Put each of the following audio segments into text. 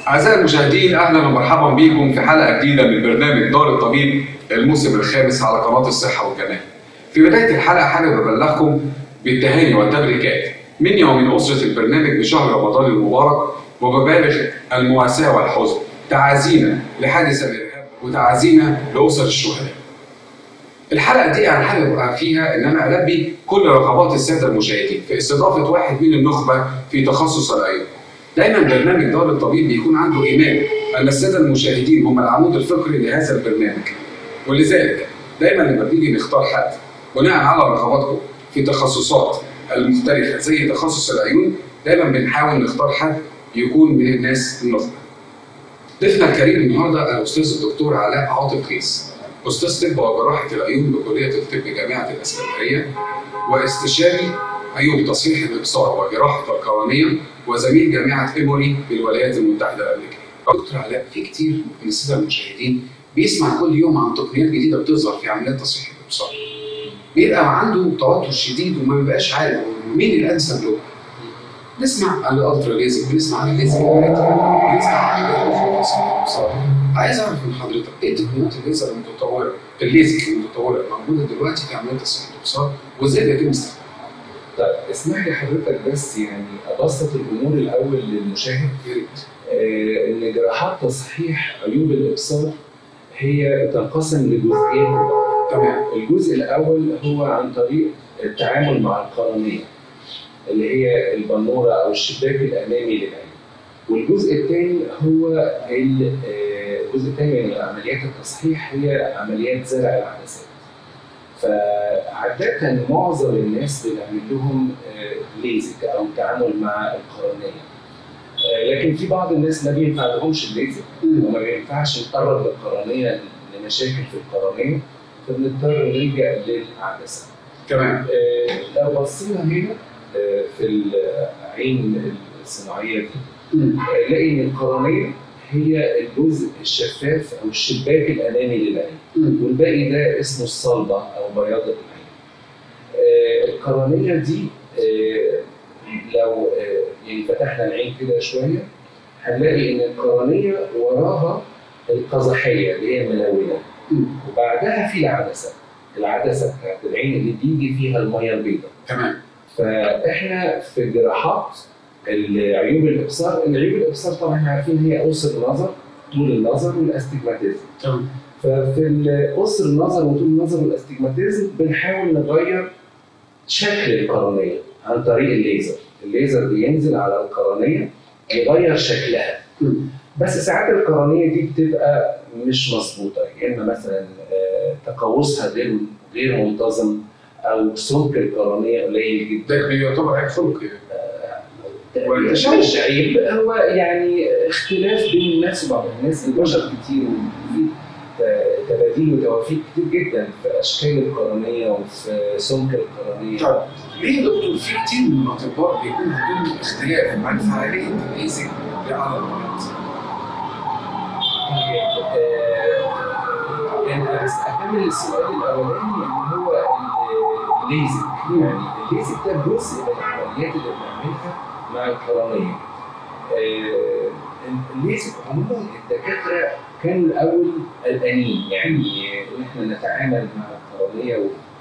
أعزائي المشاهدين أهلا ومرحبا بكم في حلقة جديدة من برنامج دار الطبيب الموسم الخامس على قناة الصحة والجمال. في بداية الحلقة حابب أبلغكم بالتهاني والتبريكات مني ومن أسرة البرنامج بشهر رمضان المبارك وببالغ المواساة والحزن تعازينا لحادث الإرهاب وتعازينا لأسر الشهداء. الحلقة دي أنا حابب فيها إن أنا ألبي كل رغبات السادة المشاهدين في استضافة واحد من النخبة في تخصص العيون. دايما برنامج دار الطبيب بيكون عنده ايمان ان الساده المشاهدين هم العمود الفقري لهذا البرنامج ولذلك دايما لما بنيجي نختار حد بناء على رغباتكم في تخصصات المختلفه زي تخصص العيون دايما بنحاول نختار حد يكون من الناس النخبه. ضيفنا الكريم النهارده الاستاذ الدكتور علاء عاطف قيس استاذ طب وجراحه العيون بكليه الطب جامعه الاسكندريه واستشاري عيون تصحيح الابصار وجراحه القوانين وزميل جامعه ايموري بالولايات المتحده الامريكيه. دكتور علاء في كتير من الساده المشاهدين بيسمع كل يوم عن تقنيات جديده بتظهر في عمليات تصحيح الابصار. بيبقى عنده توتر شديد وما بيبقاش عارف مين الانسب له. نسمع عن الالترا ليزك بنسمع عن الليزك بنسمع عن تصحيح الابصار. عايز اعرف من حضرتك ايه تقنيات الليزر المتطوره الليزك المتطوره الموجوده دلوقتي في عمليات تصحيح الابصار وازاي بيتم استخدامها؟ طيب اسمح لي حضرتك بس يعني ابسط الامور الاول للمشاهد آه ان جراحات تصحيح عيوب الابصار هي تنقسم لجزئين تمام الجزء الاول هو عن طريق التعامل مع القرنيه اللي هي البنوره او الشباك الامامي للعين والجزء الثاني هو الجزء الثاني من عمليات التصحيح هي عمليات زرع العدسات فعادة معظم الناس بنعمل لهم ليزك او التعامل مع القرنيه. لكن في بعض الناس ما بينفع لهمش الليزك وما بينفعش نقرب للقرنيه لمشاكل في القرنيه فبنضطر نلجا للعدسه. تمام لو بصينا هنا في العين الصناعيه دي نلاقي ان القرنيه هي الجزء الشفاف او الشباك الامامي للعين والباقي ده اسمه الصلبه او بياض العين. آه القرنيه دي آه لو آه يعني فتحنا العين كده شويه هنلاقي ان القرنيه وراها القزحيه اللي هي الملونه وبعدها في العدسه العدسه بتاعت العين اللي بيجي فيها الميه البيضاء تمام فاحنا في جراحات العيوب الابصار العيوب الابصار طبعا احنا عارفين هي قصر النظر طول النظر والاستجماتيزم تمام ففي قصر النظر وطول النظر والاستجماتيزم بنحاول نغير شكل القرنيه عن طريق الليزر الليزر بينزل على القرنيه يغير شكلها بس ساعات القرنيه دي بتبقى مش مظبوطه يا اما مثلا تقوسها غير غير منتظم او سمك القرنيه قليل جدا ده بيعتبر عيب خلقي مش عيب هو يعني اختلاف بين الناس وبعض الناس البشر كتير وفي تباديل وتوافيق كتير جدا في اشكال القرنيه وفي سمك القرنيه طيب ليه يا دكتور في كتير من الاطباء بيكون عندهم اختلاف عن فعاليه الليزك على المريض؟ يعني بس اكمل السؤال الاولاني اللي هو الليزك يعني الليزك ده جزء من العمليات اللي بنعملها مع القرنيه. آه الليزك عموما الدكاتره كانوا الاول قلقانين يعني ان احنا نتعامل مع القرنيه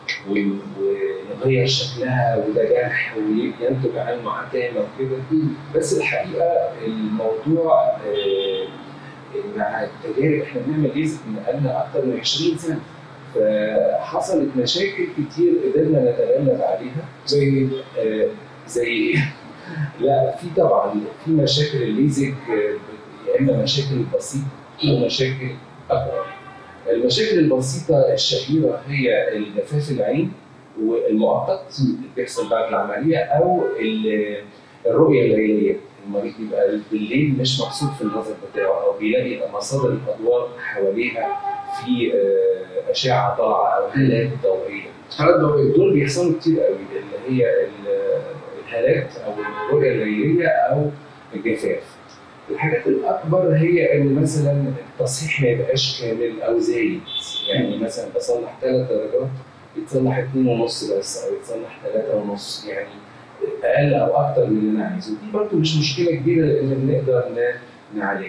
ونغير شكلها وده جرح وينتج عنه عتامه وكده بس الحقيقه الموضوع آه مع التجارب احنا بنعمل ليزك من بقالنا اكثر من 20 سنه فحصلت مشاكل كتير قدرنا نتغلب عليها زي آه زي لا في طبعا في مشاكل الليزك يا اما مشاكل بسيطه او مشاكل اكبر. المشاكل البسيطه الشهيره هي الجفاف العين والمؤقت اللي بيحصل بعد العمليه او الرؤيه الليليه المريض بيبقى بالليل مش مبسوط في النظر بتاعه او بيلاقي مصادر الاضواء حواليها في اشعه طالعه او هالات ضوئيه. هالات ضوئيه دول بيحصلوا كتير قوي اللي هي الهالات او الرؤيه الليليه او الجفاف. الحاجات الاكبر هي ان مثلا التصحيح ما يبقاش كامل او زايد يعني مثلا بصلح ثلاث درجات يتصلح اثنين ونص بس او يتصلح ثلاثة ونص يعني اقل او اكتر من اللي انا عايزه دي برضه مش مشكله كبيره لان بنقدر نعالجها.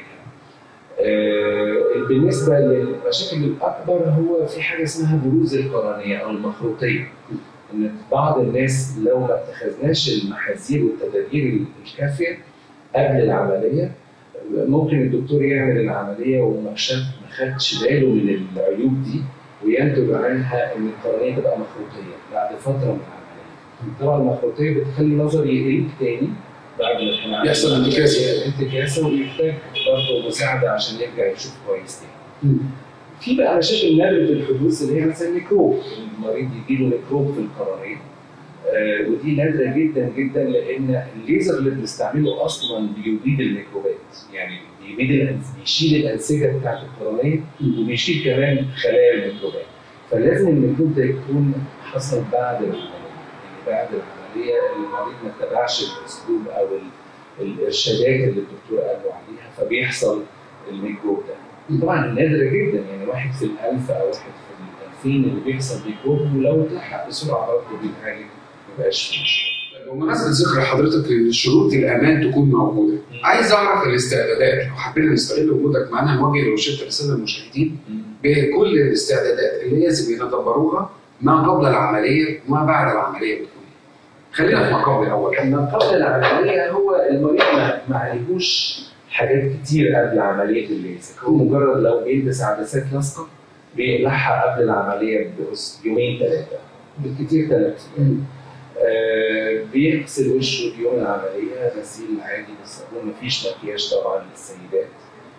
آه، بالنسبه للمشاكل الاكبر هو في حاجه اسمها بروز القرنيه او المخروطيه. ان بعض الناس لو ما اتخذناش المحاذير والتدابير الكافيه قبل العمليه ممكن الدكتور يعمل العمليه وما شاف ما خدش باله من العيوب دي وينتج عنها ان القرنيه تبقى مخروطيه بعد فتره من العمليه. طبعا المخروطيه بتخلي النظر يقل تاني بعد ما كان عامل يحصل انتكاسة. انتكاسه ويحتاج برضه مساعده عشان يرجع يشوف كويس تاني. في بقى مشاكل نادرة الحدوث اللي هي مثلا ميكروب، المريض يجي له ميكروب في القرنيه. آه ودي نادره جدا جدا لان الليزر اللي بنستعمله اصلا بيبيد الميكروبات، يعني بيبيد الأنس- بيشيل الانسجه بتاعت القرنيه وبيشيل كمان خلايا الميكروبات. فلازم الميكروب ده يكون حصل بعد العمليه، يعني بعد العمليه المريض ما اتبعش الاسلوب او ال- الارشادات اللي الدكتور قال له عليها فبيحصل الميكروب ده. طبعا نادرة جدا يعني واحد في الألف أو واحد في الألفين اللي بيحصل ميكروب ولو اتلحق بسرعة برضه بيتعالج ما يبقاش فيه مشكلة. بمناسبة ذكر حضرتك ان شروط الامان تكون موجودة، عايز اعرف الاستعدادات لو حبينا نستغل وجودك معانا نوجه لوشة الساده المشاهدين بكل الاستعدادات اللي لازم يتدبروها ما قبل العملية وما بعد العملية بتكون إيه. خلينا في ما قبل الاول ما قبل العملية هو المريض ما ما عليهوش حاجات كتير قبل عملية الليزر هو مجرد لو بيلبس عدسات لاصقة بيقلعها قبل العملية بيومين ثلاثة بالكتير ثلاث أيام آه، بيغسل وشه في يوم العملية غسيل عادي بالصابون مفيش مكياج طبعا للسيدات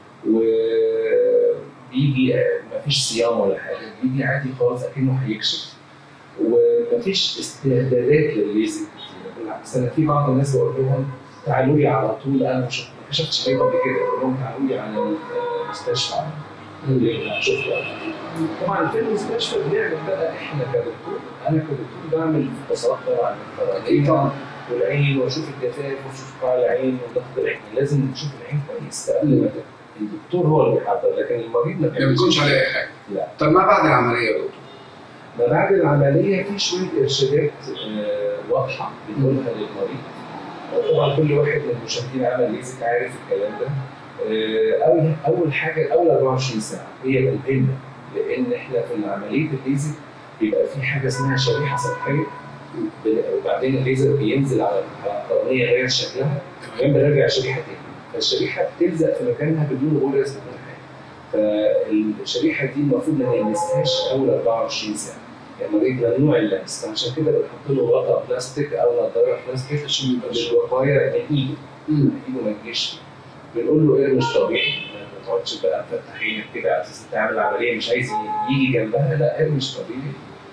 وبيجي مفيش صيام ولا حاجة بيجي عادي خالص أكنه هيكشف ومفيش استعدادات للليزر كتير بالعكس أنا في بعض الناس بقول لهم تعالوا لي على طول أنا مش ما كشفتش ليه قبل كده بقول لهم تعالوا لي على المستشفى اللي هشوفه طبعا في المستشفى بنعمل بقى احنا كدكتور انا كدكتور بعمل فحوصات طبعا اكيد طبعا والعين واشوف الجفاف واشوف قاع العين وضغط العين لازم نشوف العين كويس قبل ما تبدأ. الدكتور هو اللي بيحضر لكن المريض ما ما بيعملش بيكونش عليه اي حاجة لا. طب ما بعد العملية يا دكتور؟ ما بعد العمليه في شويه ارشادات آه، واضحه بنقولها للمريض طبعا كل واحد من المشاهدين عمل ليزك عارف الكلام ده آه، اول اول حاجه اول 24 ساعه هي مهمه لان احنا في عمليه الليزك بيبقى في حاجه اسمها شريحه سطحيه بن- وبعدين الليزر بينزل على على القرنيه غير شكلها وبعدين بنرجع شريحه تاني فالشريحه بتلزق في مكانها بدون غرز بدون حاجه فالشريحه دي المفروض ما نلمسهاش اول 24 ساعه يعني المريض ممنوع اللمس فعشان كده بنحط له غطاء بلاستيك او نظاره بلاستيك عشان يبقى للوقايه من ايده مم. ايده ما تجيش فيه. بنقول له ايه مش طبيعي ما تقعدش بقى مفتح عينك كده على اساس تعمل عمليه مش عايز يجي جنبها لا ايه مش طبيعي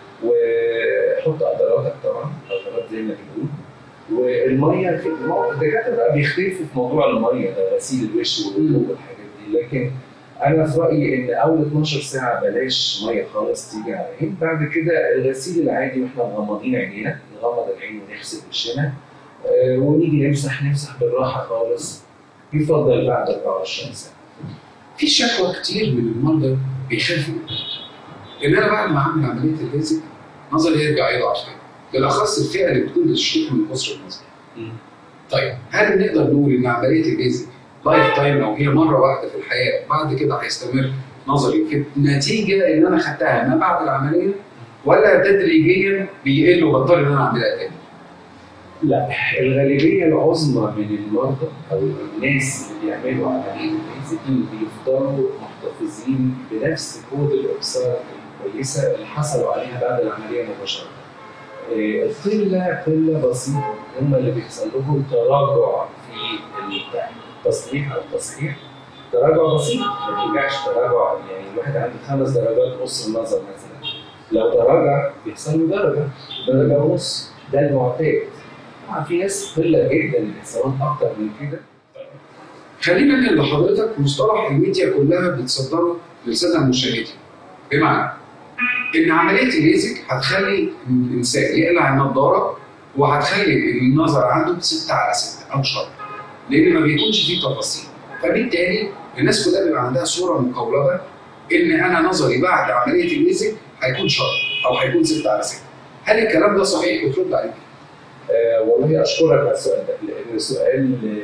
وحط قدراتك طبعا قدرات زي ما بنقول والميه في المو- الدكاتره بقى بيختلفوا في موضوع الميه ده غسيل الوش والوضوء والحاجات دي لكن انا في رايي ان اول 12 ساعه بلاش ميه خالص تيجي على العين بعد كده الغسيل العادي واحنا مغمضين عينينا نغمض العين ونغسل وشنا آه، ونيجي نمسح نمسح بالراحه خالص يفضل بعد 24 ساعه في شكوى كتير من المرضى بيخافوا ان انا بعد ما اعمل عمليه الليزك نظري يرجع يضعف تاني بالاخص الفئه اللي بتكون بتشتكي من قصر النظر طيب هل نقدر نقول ان عمليه الليزك لايف تايم او هي مره واحده في الحياه بعد كده هيستمر نظري في نتيجه ان انا خدتها ما بعد العمليه ولا تدريجيا بيقل وبضطر ان انا اعملها تاني؟ لا الغالبيه العظمى من المرضى او الناس اللي بيعملوا عمليه الليزك بيفضلوا محتفظين بنفس كود الابصار الكويسه اللي حصلوا عليها بعد العمليه مباشره. آه، القله قله بسيطه هم اللي بيحصل لهم تراجع في التصليح او التصحيح تراجع بسيط ما بيرجعش تراجع يعني الواحد عنده خمس درجات نص النظر مثلا لو تراجع بيحصل له درجه درجه ونص ده المعتاد طبعا في ناس قله جدا اللي بيحصل لهم اكتر من كده خلينا ننقل لحضرتك مصطلح الميديا كلها بتصدره للساده المشاهدين بمعنى ان عمليه الليزك هتخلي الانسان يقلع النضاره وهتخلي النظر عنده 6 على 6 او شر لان ما بيكونش فيه تفاصيل فبالتالي الناس كلها بيبقى عندها صوره مقولبه ان انا نظري بعد عمليه الليزك هيكون شر او هيكون 6 على 6 هل الكلام ده صحيح وترد عليه؟ آه والله اشكرك على السؤال ده لان سؤال آه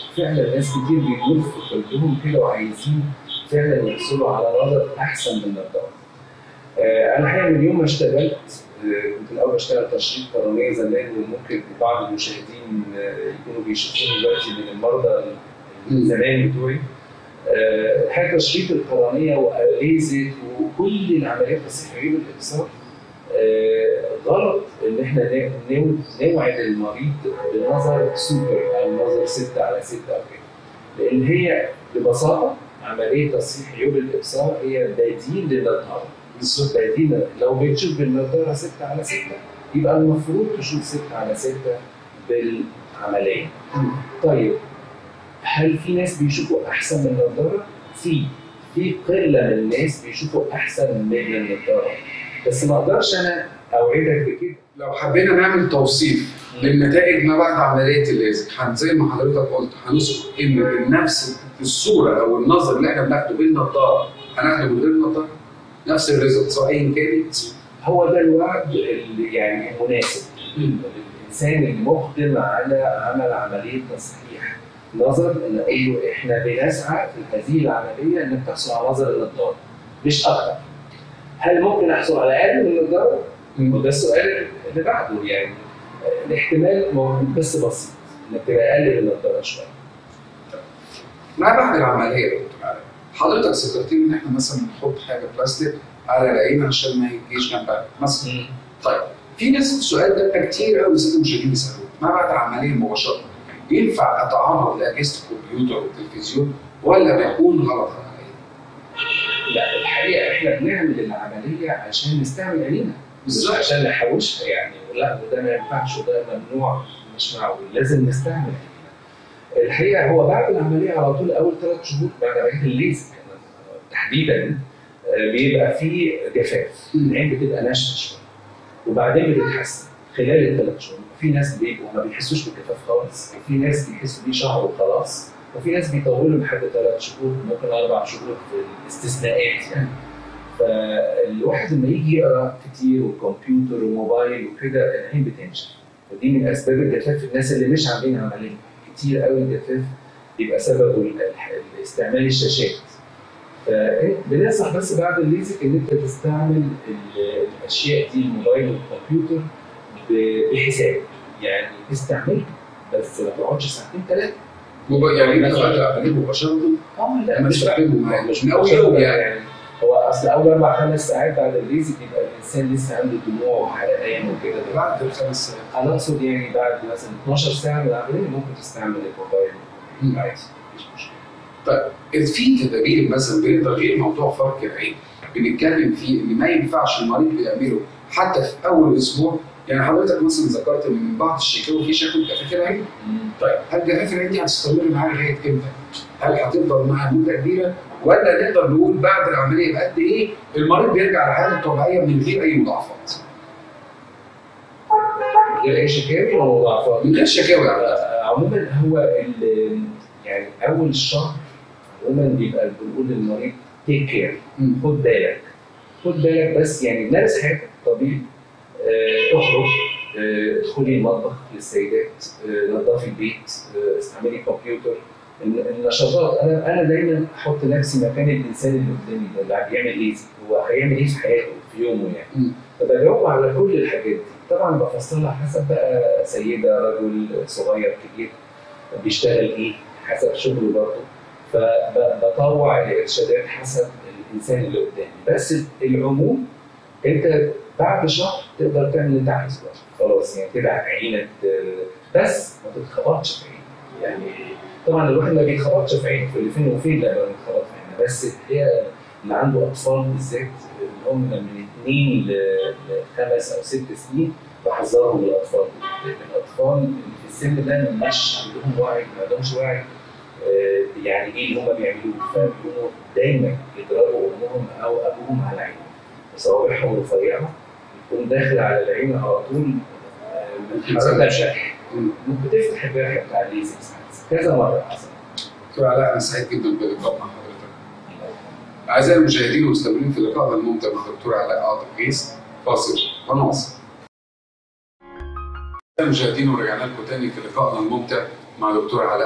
فعلا ناس كتير بيدور في قلبهم كده وعايزين فعلا يحصلوا على نظر احسن من النظاره. آه، انا الحقيقه من يوم ما اشتغلت آه، كنت الاول بشتغل تشريح قرنيه زمان وممكن بعض المشاهدين آه، يكونوا بيشوفوني دلوقتي من المرضى زمان بتوعي آه، الحقيقه تشريح القرنيه واليزك وكل العمليات الصحيه والابصار آه، غلط ان احنا ن- نو- نوعد المريض بنظر سوبر او نظر 6 على 6 او كده لان هي ببساطه عمليه تصحيح عيوب الابصار هي بديل للنظاره بالظبط بديل لو بتشوف بالنظاره 6 على 6 يبقى المفروض تشوف 6 على 6 بالعمليه طيب هل في ناس بيشوفوا احسن من النظاره؟ في في قله من الناس بيشوفوا احسن من النظاره بس ما اقدرش انا اوعدك بكده لو حبينا نعمل توصيف للنتائج ما بعد عمليه الليزك هن- زي ما حضرتك قلت هنذكر ان نفس الصوره او النظر اللي احنا بناخده بالنضاره هناخده من غير النضاره نفس الريزلت سواء ايا كانت هو ده الوعد اللي يعني المناسب الانسان المقدم على عمل عمليه تصحيح نظر ان اقول له احنا بنسعى في هذه العمليه انك تحصل على نظر النظاره مش اكتر هل ممكن احصل على اقل من النظاره؟ وده السؤال اللي بعده يعني آه، الاحتمال موجود بس بسيط انك تبقى اقل من النظاره شويه ما بعد العمليه يا دكتور علاء حضرتك ذكرتني ان احنا مثلا نحط حاجه بلاستيك على العين عشان ما يجيش جنبها مثلا طيب في ناس السؤال ده كان كتير قوي الساده المشاهدين بيسالوه ما بعد العمليه مباشره ينفع اتعرض لاجهزه الكمبيوتر والتلفزيون ولا بيكون غلط العمليه؟ لا الحقيقه احنا بنعمل العمليه عشان نستعمل عينينا مش بالظبط. عشان نحوشها يعني لا وده ما ينفعش وده ممنوع مش معقول لازم نستعمل عينينا. الحقيقه هو بعد العمليه على طول اول ثلاث شهور بعد عمليه الليزك تحديدا آه، بيبقى في جفاف العين بتبقى ناشفه شويه وبعدين بتتحسن خلال الثلاث شهور في ناس بيبقوا ما بيحسوش بالجفاف خالص وفي ناس بيحسوا بيه شهر وخلاص وفي ناس بيطولوا لحد ثلاث شهور ممكن اربع شهور في الاستثناءات يعني فالواحد لما يجي يقرا كتير وكمبيوتر وموبايل وكده العين بتنشف ودي من اسباب الجفاف الناس اللي مش عاملين عمليه كتير قوي الجفاف بيبقى سببه ال- ال- استعمال الشاشات فبننصح بس بعد الليزك ان انت تستعمل ال- الاشياء دي الموبايل والكمبيوتر ب- بحساب يعني استعملها بس ما تقعدش ساعتين ثلاثه مب- يعني ينفع العمليه مباشره اه لا لما مش تستخدمه معاه مش من اول مباشرة يوم يعني يعني هو اصل اول اربع خمس ساعات بعد الليزك يبقى الانسان لسه عنده دموع وحرقان وكده بعد الخمس ساعات انا اقصد يعني بعد مثلا 12 ساعه من العمليه ممكن تستعمل الموبايل مم. عادي مفيش مشكله طيب في تدابير مثلا غير غير موضوع فرق العين بنتكلم فيه ان ما ينفعش المريض يعمله حتى في اول اسبوع يعني حضرتك مثلا ذكرت من بعض الشكاوى في شكوى جفاف العين طيب هل جفاف العين دي هتستمر معاه لغايه امتى؟ هل هتفضل معاه مده كبيره ولا نقدر نقول بعد العمليه بقد ايه المريض بيرجع لحالته الطبيعيه من غير اي مضاعفات؟ من غير اي شكاوي ولا مضاعفات من غير شكاوي يعني. آه، عموما هو ال- يعني اول شهر عموما بيبقى بنقول للمريض تيك كير مم. خد بالك خد بالك بس يعني مارس حياتك طبيعي آه، اخرج آه، ادخلي المطبخ للسيدات آه، نظفي البيت آه، استعملي كمبيوتر الن- النشاطات انا انا دايما احط نفسي مكان الانسان اللي قدامي ده اللي بيعمل ايه هو هيعمل ايه في حياته في يومه يعني مم. فبجاوب على كل الحاجات دي طبعا بفصلها حسب بقى سيده رجل صغير كبير بيشتغل ايه حسب شغله برضه فبطوع الارشادات حسب الانسان اللي قدامي بس العموم انت بعد شهر تقدر تعمل اللي انت عايزه بقى. خلاص يعني تدعك عينك آه، بس ما تتخبطش في عينك يعني طبعا الواحد ما بيتخبطش في عينه في فين وفين لما بيتخبط في عينه بس هي اللي عنده اطفال بالذات اللي هم من اثنين لخمس او ست سنين بحذرهم من الاطفال لان الاطفال اللي في السن ده مش عندهم وعي ما عندهمش وعي آه، يعني ايه اللي هم بيعملوه فبيقوموا دايما يضربوا امهم او ابوهم على عينهم صوابعهم رفيعه تقوم داخل على العين على طول آه، بتحركها بشكل مم. بتفتح الجرح بتاع الليزك كذا مره حصل دكتور علاء انا سعيد جدا باللقاء مع حضرتك أعزائي المشاهدين والمستمعين في لقائنا الممتع مع الدكتور علاء عاطف قيس فاصل ونواصل. المشاهدين ورجعنا لكم تاني في لقائنا الممتع مع دكتور علاء عاطف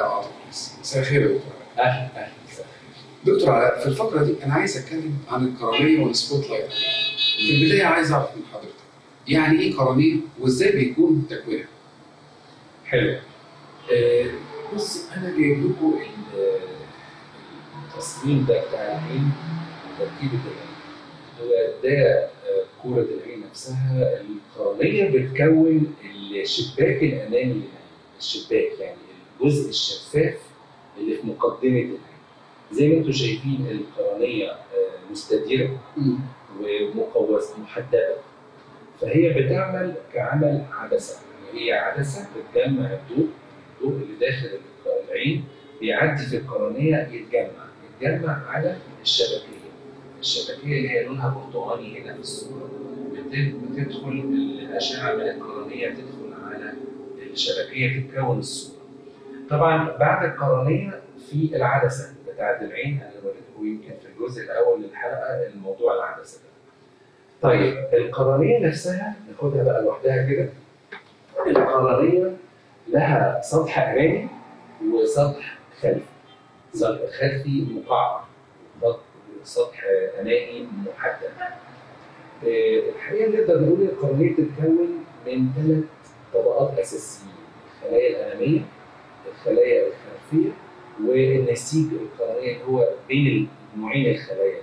مساء الخير يا دكتور علاء. اهلا اهلا وسهلا. دكتور علاء في الفقره دي انا عايز اتكلم عن القرنيه والسبوت لايت في البدايه عايز اعرف من حضرتك يعني ايه قرنيه وازاي بيكون تكوينها؟ حلو آه، بص انا جايب لكم ال- التصميم ده بتاع العين تركيبه العين هو ده آه، كرة العين نفسها القرنية بتكون الشباك الأمامي للعين الشباك يعني الجزء الشفاف اللي في مقدمة العين زي ما انتم شايفين القرنية آه، مستديرة ومقوسة محددة فهي بتعمل كعمل عدسة هي عدسة بتجمع الضوء الضوء اللي داخل العين بيعدي في القرنية يتجمع يتجمع على الشبكية الشبكية اللي هي لونها برتقاني هنا في الصورة بت- بتدخل الأشعة من القرنية تدخل على الشبكية تتكون الصورة طبعا بعد القرنية في العدسة بتاعت العين أنا وريته يمكن في الجزء الأول للحلقة الموضوع العدسة ده طيب القرنية نفسها ناخدها بقى لوحدها كده القرنية لها سطح أمامي وسطح خلفي سطح خلفي مقعر سطح- سطح أمامي محدد آه، الحقيقة نقدر نقول إن القرنية بتتكون من ثلاث طبقات أساسيين الخلايا الأمامية الخلايا الخلفية والنسيج القرنية اللي هو بين نوعين الخلايا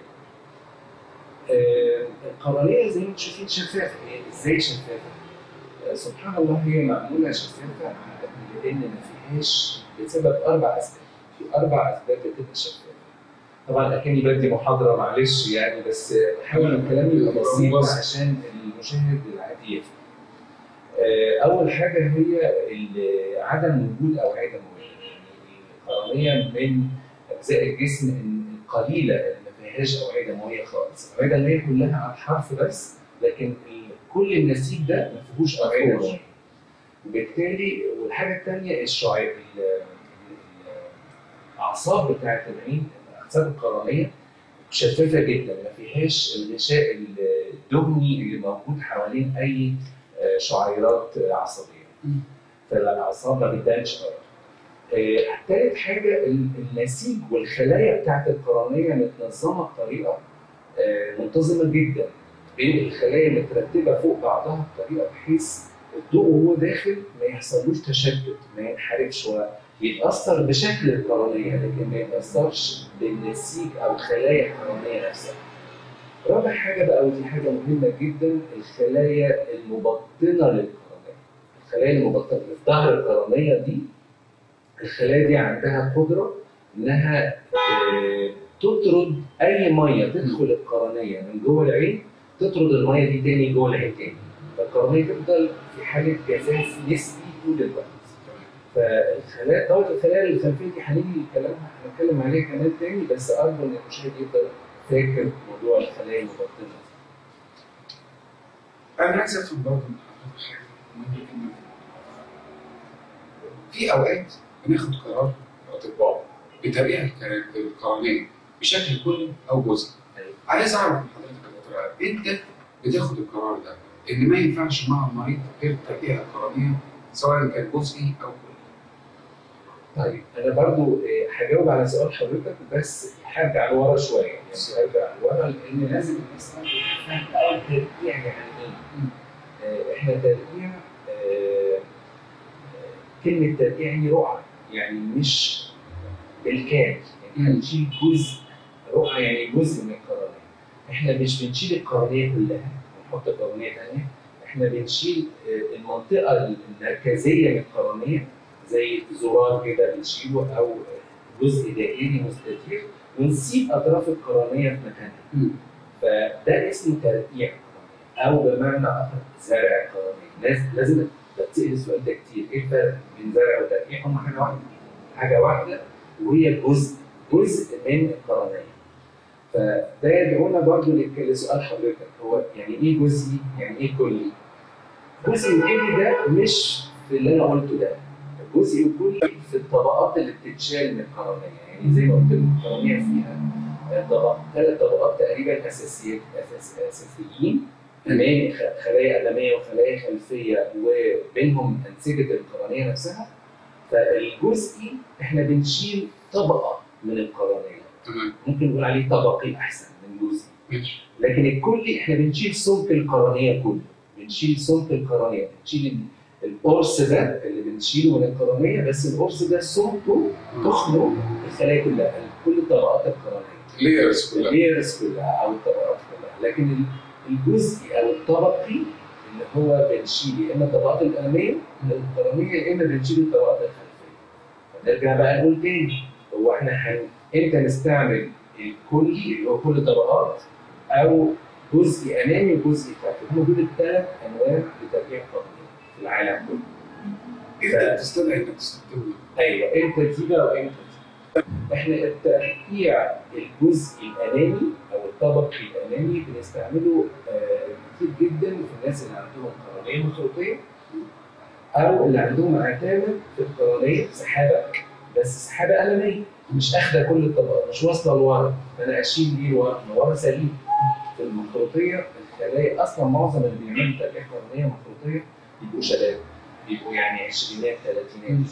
آه، القرنية زي ما انتم شايفين شفافة هي ازاي شفافة؟ آه، سبحان الله هي معمولة شفافة لأن ما فيهاش بسبب أربع أسباب في أربع أسباب بتبقى شفافة طبعا أكني بدي محاضرة معلش يعني بس بحاول الكلام يبقى بسيط بسيط. عشان المشاهد العادي يفهم. آه، أول حاجة هي ال- عدم وجود أوعية دموية يعني القرنية من أجزاء الجسم القليلة اللي ما فيهاش أوعية دموية خالص، الأوعية الدموية كلها على الحرف بس لكن ال- كل النسيج ده ما فيهوش أوعية دموية. وبالتالي والحاجة الثانية الشعير ال- ال- الأعصاب بتاعت العين الأعصاب القرنية شفافة جدا ما فيهاش الغشاء الدهني اللي موجود حوالين أي آه، شعيرات عصبية. مم. فالأعصاب ما بتبانش أبدا. آه، تالت حاجة ال- النسيج والخلايا بتاعت القرنية متنظمة بطريقة آه، منتظمة جدا بين الخلايا مترتبة فوق بعضها بطريقة بحيث الضوء وهو داخل ما يحصلوش تشتت ما ينحرفش ويتأثر بشكل القرنية لكن ما يتأثرش بالنسيج أو خلايا القرنية نفسها. رابع حاجة بقى ودي حاجة مهمة جدا الخلايا المبطنة للقرنية. الخلايا المبطنة اللي في ظهر القرنية دي الخلايا دي عندها قدرة إنها آه، تطرد أي مية تدخل القرنية من جوه العين تطرد المية دي تاني جوه العين تاني. فالقرنية تفضل في حالة جفاف نسبي طول الوقت. فالخلايا طبعا الخلايا الخلفيه دي هنيجي كلامها هنتكلم عليها كمان تاني بس ارجو ان المشاهد يفضل فاكر موضوع الخلايا المبطنه. انا عايز افهم برضه من حضرتك حاجه مهمه جدا في اوقات بناخد قرار اطباء بتبيع الك- القرنيه بشكل كلي او جزئي أيوة. عايز اعرف من حضرتك يا دكتور علاء، انت بتاخد القرار ده ان ما ينفعش مع المريض غير تبيع القرنيه سواء كان جزئي او كلي طيب انا برضو آه، هجاوب على سؤال حضرتك بس هرجع لورا شويه يعني هرجع لورا لان لازم الناس برضو تفهم الاول ترقيع يعني ايه؟ آه، احنا ترقيع آه، آه، كلمه ترقيع يعني رقعه يعني مش بالكامل يعني مم. هنشيل جزء رقعه يعني جزء من القرنيه احنا مش بنشيل القرنيه كلها ونحط قرنيه ثانيه احنا بنشيل آه، المنطقه المركزيه من القرنيه زي زرار كده بنشيله او جزء دائري مستدير ونسيب اطراف القرنيه في مكانها فده اسمه ترقيع او بمعنى اخر زرع قرنيه لازم لازم تتسال السؤال ده كتير ايه الفرق بين زرع وترقيع هم حاجه واحده حاجه واحده وهي جزء جزء من القرنيه فده يدعونا برضه لك- لسؤال حضرتك هو يعني ايه جزئي يعني ايه كلي جزئي وكلي ده مش في اللي انا قلته ده الجزء الكلي في الطبقات اللي بتتشال من القرنيه يعني زي ما قلت لكم القرنيه فيها آه، طبق ثلاث طبقات تقريبا اساسيين أساس اساسيين امامي خ- خلايا اماميه وخلايا خلفيه وبينهم انسجه القرنيه نفسها فالجزئي احنا بنشيل طبقه من القرنيه تمام ممكن نقول عليه طبقي احسن من جزئي ماشي لكن الكلي احنا بنشيل سمك القرنيه كله بنشيل سمك القرنيه بنشيل ال- القرص ده اللي بنشيله من القرنيه بس القرص ده سمكه تخنق الخلايا كلها كل طبقات القرنيه layers كلها اللايرز كلها او الطبقات كلها لكن ال- الجزء او الطبقي اللي هو بنشيل يا اما الطبقات الاماميه من القرنيه يا اما بنشيل الطبقات الخلفيه فنرجع بقى نقول تاني هو احنا هن... امتى نستعمل الكلي اللي هو كل طبقات او جزء امامي وجزء خلفي هم دول الثلاث انواع لترجيع قرنيه في العالم كله انت بتستدعي انك تستخدمه ايوه امتى دي بقى وامتى دي احنا الترقيع الجزء الامامي او الطبقي الامامي بنستعمله آه، كتير جدا في الناس اللي عندهم قرنيه مخروطيه او اللي عندهم عتامه في القرنيه سحابه بس سحابه اماميه مش اخده كل الطبقات مش واصله لورا فانا اشيل دي لورا ما ورا سليم في المخروطيه الخلايا اصلا معظم اللي بيعملوا ترقيع قرنيه مخروطيه بيبقوا شباب بيبقوا يعني عشرينات ثلاثينات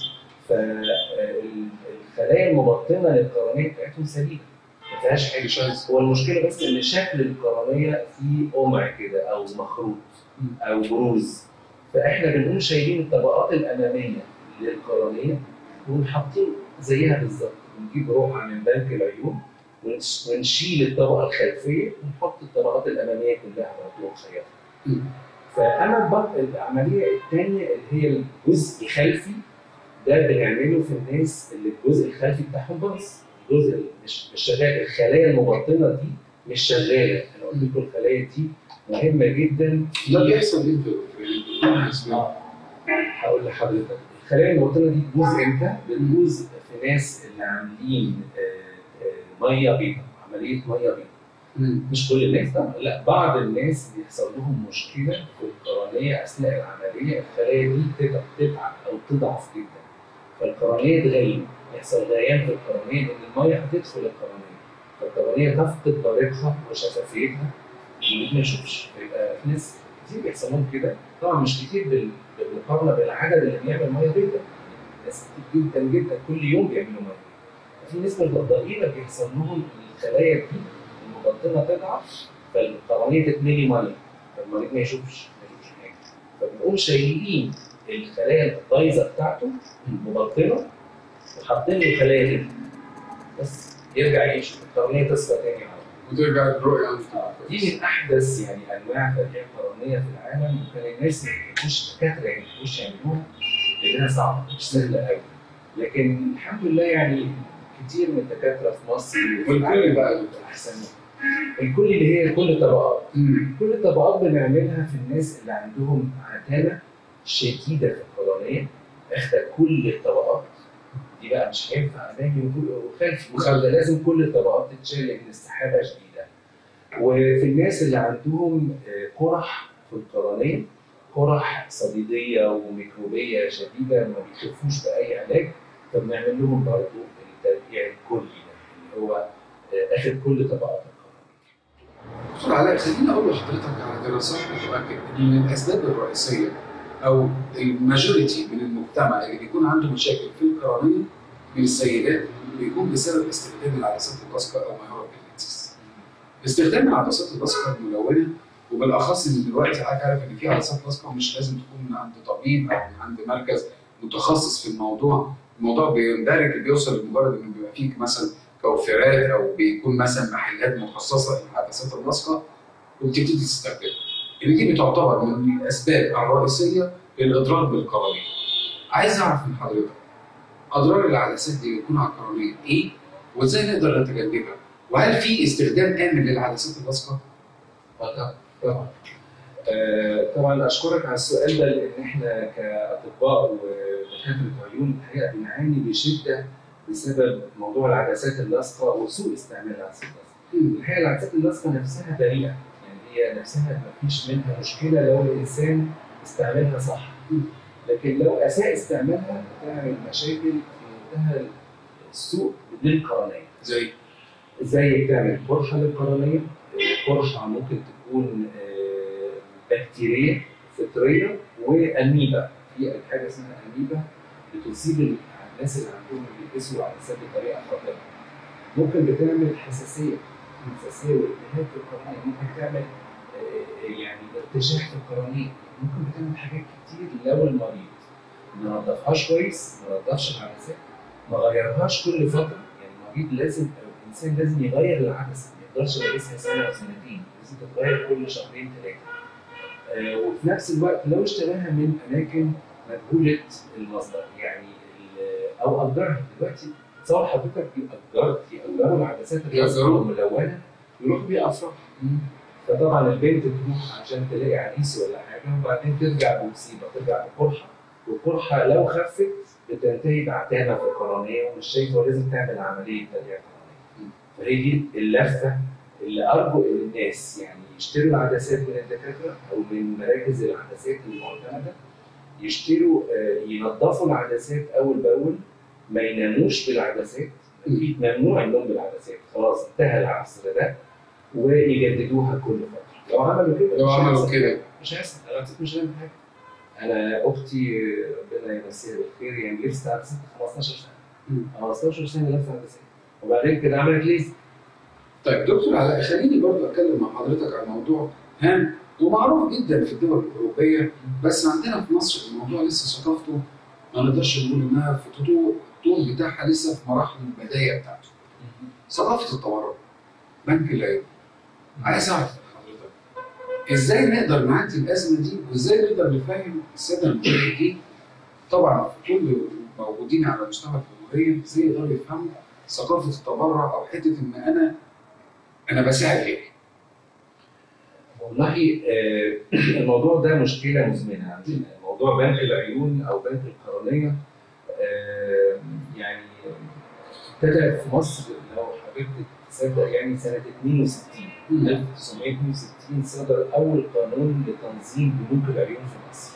فالخلايا المبطنه للقرنيه بتاعتهم سليمه ما فيهاش حاجه شايف هو المشكله بس ان شكل القرنيه فيه قمع كده او مخروط او بروز فاحنا بنقوم شايلين الطبقات الاماميه للقرنيه ونحطين زيها بالظبط بنجيب روحه من بنك العيون ونش- ونشيل الطبقه الخلفيه ونحط الطبقات الاماميه كلها على طول نخيطها فاما البط- العمليه الثانيه اللي هي الجزء خلفي ده بنعمله في الناس اللي الجزء الخلفي بتاعهم باظ الجزء اللي مش مش شغال الخلايا المبطنه دي مش شغاله انا قلت لكم الخلايا دي مهمه جدا ده بيحصل ايه في في الاسباب؟ آه. هقول لحضرتك الخلايا المبطنه دي تبوظ امتى؟ بتبوظ في ناس اللي عاملين آه، آه، ميه بيضاء عمليه ميه بيضاء مش كل الناس طبعا لا بعض الناس بيحصل لهم مشكله في القرنيه اثناء العمليه الخلايا دي تتعب تتعب او تضعف جدا فالقرنيه تغيب يحصل غيان في القرنيه لان الميه هتدخل القرنيه فالقرنيه تفقد طريقها وشفافيتها وما يشوفش يبقى في ناس كتير بيحصل لهم كده طبعا مش كتير بال- بالمقارنه بالعدد اللي بيعمل ميه بيضاء ناس كتير جدا جدا كل يوم بيعملوا ميه في نسبه ضئيله بيحصل لهم الخلايا دي المبطنه تضعف فالقرنيه تتملي ميه فالمريض ما يشوفش ما يشوفش حاجه فبنقوم شايلين الخلايا البايظه بتاعته المبطنه وحاطين له خلايا تانية بس يرجع يعيش القرنيه تصفى تاني على طول. وترجع الرؤية عندك دي من احدث يعني انواع ترقيع قرنيه في العالم وكان الناس ما بيحبوش الدكاتره يعني ما بيحبوش يعملوها لانها صعبه مش سهله قوي لكن الحمد لله يعني كتير من الدكاتره في مصر وفي والكل العالم بقى اللي احسن الكل اللي هي كل الطبقات مم. كل الطبقات بنعملها في الناس اللي عندهم عتامه شديده في القرنيه اخده كل الطبقات دي بقى مش هينفع امامي وخلفي وخلفي لازم كل الطبقات تتشال لان السحابه شديده وفي الناس اللي عندهم آه، قرح في القرنيه قرح صديديه وميكروبيه شديده ما بيخفوش باي علاج فبنعمل لهم برضه الترقيع الكلي ده اللي هو آه، اخد كل طبقات القرنيه دكتور علاء خليني اقول لحضرتك على دراسات بتؤكد ان الاسباب الرئيسيه او الماجوريتي من المجتمع اللي بيكون عنده مشاكل في القرنيه من السيدات بيكون بسبب استخدام العدسات اللاصقه او ما يعرف باللينسز. استخدام العدسات اللاصقه الملونه وبالاخص ان دلوقتي حضرتك عارف ان في عدسات لاصقه ومش لازم تكون من عند طبيب او من عند مركز متخصص في الموضوع، الموضوع بيندرج بيوصل لمجرد انه بيبقى فيك مثلا كوفرات او بيكون مثلا محلات مخصصه للعدسات اللاصقه وبتبتدي تستخدمها. ان دي بتعتبر من الاسباب الرئيسيه للاضرار بالقرنيه. عايز اعرف من حضرتك اضرار العدسات دي بتكون على القرنيه ايه؟ وازاي نقدر نتجنبها؟ وهل في استخدام امن للعدسات اللاصقه؟ طبعا طبعا آه، طبعا اشكرك على السؤال ده لان احنا كاطباء ودكاتره عيون الحقيقه بنعاني بشده بسبب موضوع العدسات اللاصقه وسوء استعمال العدسات اللاصقه. الحقيقه العدسات اللاصقه نفسها بريئه يعني هي نفسها ما فيش منها مشكله لو الانسان استعملها صح. لكن لو اساء استعمالها بتعمل مشاكل في منتهى السوء للقرنيه. زي ازاي بتعمل قرحه للقرنيه قرحه ممكن تكون آه، بكتيريه فطريه واميبا في حاجه اسمها اميبا بتصيب الناس اللي عندهم بيلبسوا العدسات بطريقه خاطئه ممكن بتعمل حساسيه حساسيه والتهاب في القرنيه ممكن تعمل آه، يعني ارتشاح في القرنيه ممكن بتعمل حاجات كتير لو المريض ما نضفهاش كويس ما نضفش العدسات ما غيرهاش كل فتره يعني المريض لازم أو الانسان لازم يغير العدسه ما يقدرش يلبسها سنه وسنتين لازم تتغير كل شهرين ثلاثه آه، وفي نفس الوقت لو اشتراها من اماكن مجهوله المصدر يعني ال- او اجرها دلوقتي تصور حضرتك يأجر يأجروا العدسات يأجروا. الملونه يروحوا بيها افراح فطبعا البنت تروح عشان تلاقي عريس ولا حاجه وبعدين ترجع بمصيبه ترجع بقرحه والقرحه لو خفت بتنتهي بعتانه في القرنيه ومش شايفه ولازم تعمل عمليه ترجيع قرنيه. فهي دي اللفه اللي ارجو ان الناس يعني يشتروا العدسات من الدكاتره او من مراكز العدسات المعتمده يشتروا آه، ينظفوا العدسات اول باول ما يناموش بالعدسات أكيد ممنوع النوم بالعدسات خلاص انتهى العصر ده ويجددوها كل فتره لو عملوا كده لو مش عملوا هيحصل كده مش هيحصل العدسات مش هتعمل حاجه انا اختي ربنا يمسيها بالخير يعني لبست عدسات 15 سنه مم. 15 سنه لابسه عدسات وبعدين كده عملت ليزك طيب دكتور علاء خليني برضه اتكلم مع حضرتك عن موضوع هام ومعروف جدا في الدول الاوروبيه بس عندنا في مصر الموضوع لسه ثقافته ما نقدرش نقول انها في الطول الطول بتاعها لسه في مراحل البدايه بتاعته. ثقافه التورع بنك العيون عايز اعرف من حضرتك ازاي نقدر نعدي الازمه دي وازاي نقدر نفهم الساده المشاهدين طبعا في كل الموجودين على مستوى الجمهوريه ازاي يقدروا يفهموا ثقافه التبرع او حته ان انا انا بساعد غيري والله آه، الموضوع ده مشكله مزمنه عندنا موضوع بنك العيون او بنك القرنيه آه، يعني ابتدى في مصر لو حضرتك تصدق يعني سنه 62 1962 صدر اول قانون لتنظيم بنوك العيون في مصر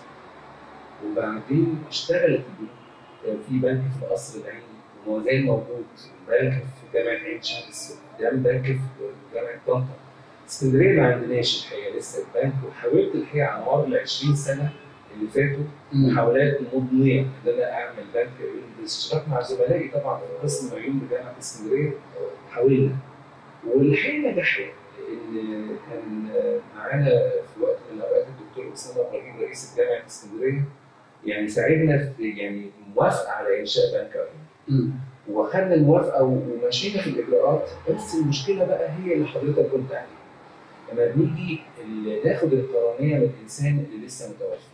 وبعدين اشتغلت البنوك كان في بنك في القصر العيني وما زال موجود بنك في جامعه عين شمس قدام بنك في جامعه طنطا اسكندريه ما عندناش الحقيقه لسه البنك وحاولت الحقيقه على مر ال 20 سنه اللي فاتوا محاولات مضنيه ان انا اعمل بنك عيون بالاشتراك مع زملائي طبعا في قسم العيون بجامعه اسكندريه حاولنا والحقيقه نجحنا لان كان معانا في وقت من الاوقات الدكتور اسامه ابراهيم رئيس جامعه اسكندريه يعني ساعدنا في يعني موافقه على انشاء بنك عيون واخدنا الموافقه ومشينا في الاجراءات بس المشكله بقى هي اللي حضرتك قلت عليها لما بنيجي ال- ناخد القرنيه من الانسان اللي لسه متوفي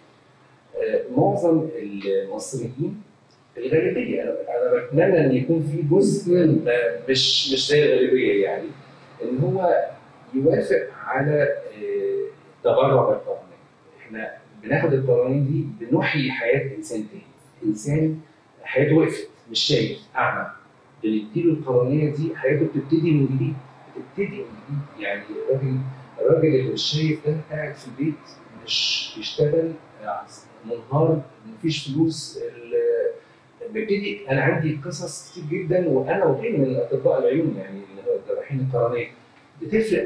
آه، معظم المصريين الغالبيه انا انا بتمنى ان يكون في جزء ما- مش مش زي الغالبيه يعني ان هو يوافق على آه، التبرع بالقرنيه احنا بناخد القرنيه دي بنحيي حياه انسان تاني انسان حياته وقفت مش شايف اعمى بنديله القرنيه دي حياته بتبتدي من جديد بتبتدي من جديد يعني الراجل الراجل اللي مش شايف ده قاعد في البيت مش بيشتغل آه، منهار مفيش فلوس ال- ببتدي انا عندي قصص كتير جدا وانا وغيري من الاطباء العيون يعني اللي هو الجراحين القرنيه بتفرق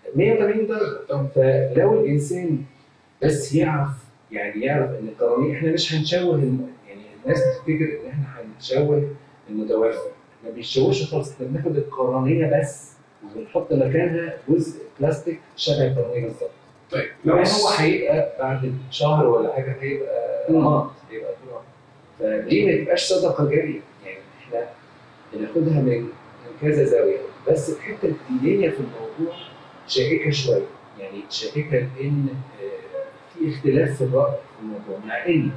180 درجه فلو الانسان بس يعرف يعني يعرف ان القرنيه احنا مش هنشوه الم... يعني الناس بتفتكر ان احنا هنشوه المتوفي ما بيشوهش خالص احنا بناخد القرنيه بس وبنحط مكانها جزء بلاستيك شبه القرنيه بالظبط طيب لو لو هو هيبقى بعد شهر ولا حاجه هيبقى رماد هيبقى تراب فليه ما تبقاش صدقه جاريه؟ يعني احنا بناخدها من من كذا زاويه بس الحته الدينيه في الموضوع شائكه شويه يعني شائكه لان آه، في اختلاف في الراي في الموضوع مع ان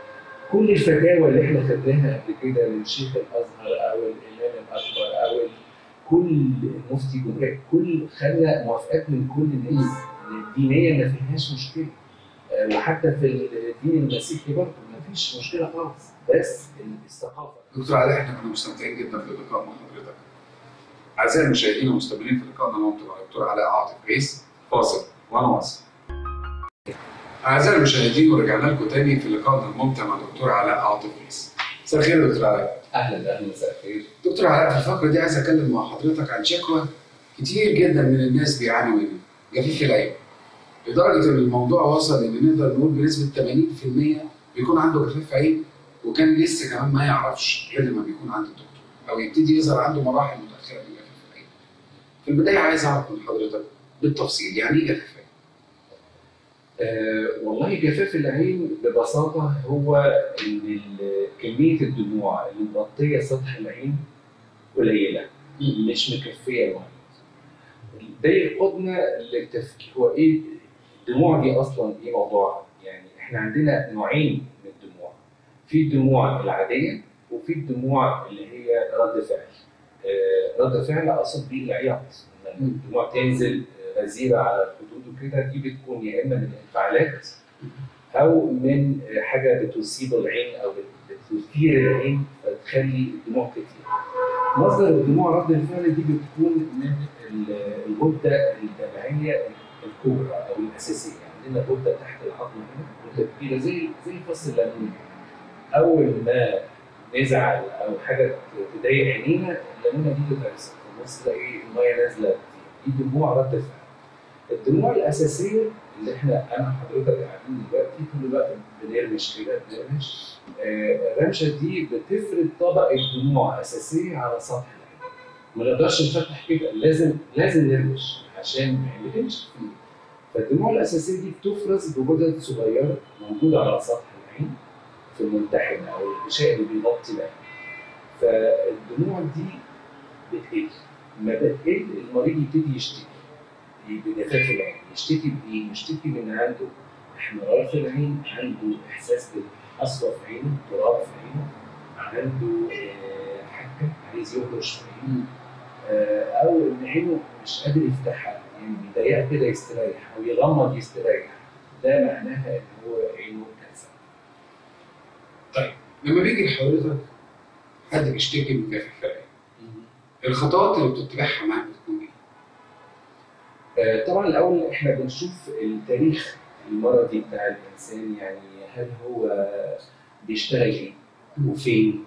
كل الفتاوى اللي احنا خدناها قبل كده من شيخ الازهر او الامام الاكبر او ال- كل المفتي جمهوريه كل خدنا موافقات من كل الناس إن الدينيه ما فيهاش مشكله آه، وحتى في الدين المسيحي برضه ما فيش مشكله خالص بس الثقافه دكتور علاء احنا كنا مستمتعين جدا باللقاء مع حضرتك. اعزائي المشاهدين والمستمعين في لقائنا الممتع مع الدكتور علاء عاطف رئيس فاصل وانا واصل. اعزائي المشاهدين ورجعنا لكم تاني في لقائنا الممتع مع الدكتور علاء عاطف رئيس. مساء الخير يا دكتور علاء. اهلا اهلا مساء الخير دكتور علاء في الفقره دي عايز اتكلم مع حضرتك عن شكوى كتير جدا من الناس بيعانوا منها جفيف العين. لدرجه ان الموضوع وصل ان نقدر نقول بنسبه 80% بيكون عنده جفاف عين وكان لسه كمان ما يعرفش غير لما بيكون عند الدكتور او يبتدي يظهر عنده مراحل متاخره من جفاف العين. في البدايه عايز اعرف من حضرتك بالتفصيل يعني ايه جفاف العين؟ آه والله جفاف العين ببساطة هو إن ال- كمية الدموع اللي مغطية سطح العين قليلة مش مكفية الوقت. ده يقودنا للتفكير هو إيه الدموع دي أصلا إيه موضوعها؟ يعني إحنا عندنا نوعين من الدموع. في الدموع العادية وفي الدموع اللي هي رد فعل. آه رد فعل أقصد بيه العياط. لما الدموع تنزل غزيرة على الخدود وكده دي بتكون يا اما من انفعالات او من حاجه بتصيب العين او بتثير العين فتخلي الدموع كتير. مصدر الدموع رد الفعل دي بتكون من ال- الغده الدمعيه الكبرى او الاساسيه، عندنا غده تحت العظم هنا غده كبيره زي زي فص الليمون. اول ما نزعل او حاجه تضايق عينينا الليمونه دي بتحصل في النص تلاقي الميه نازله كتير. دي دموع رد فعل. الدموع الاساسيه اللي احنا انا وحضرتك قاعدين دلوقتي طول الوقت بنرمش كده بنرمش آه، الرمشه دي بتفرد طبقه دموع اساسيه على سطح العين ما نقدرش نفتح كده لازم لازم نرمش عشان ما يتمش كتير فالدموع الاساسيه دي بتفرز بغدد صغيره موجوده على سطح العين في المنتحنه او الغشاء اللي بيغطي العين فالدموع دي بتقل ما بتقل المريض يبتدي يشتكي بجفاف العين يشتكي بايه؟ يشتكي من عنده احمرار في العين عنده احساس بالحصوه في عينه تراب في عينه عنده آه، حكه عايز يهرش في عينه آه، او ان عينه مش قادر يفتحها يعني بيضيق كده يستريح او يغمض يستريح ده معناها ان هو عينه كانسر لما بيجي لحضرتك حد بيشتكي من جفاف العين الخطوات اللي بتتبعها معاه بتكون ايه؟ آه، طبعا الاول احنا بنشوف التاريخ المرضي بتاع الانسان يعني هل هو بيشتغل ايه وفين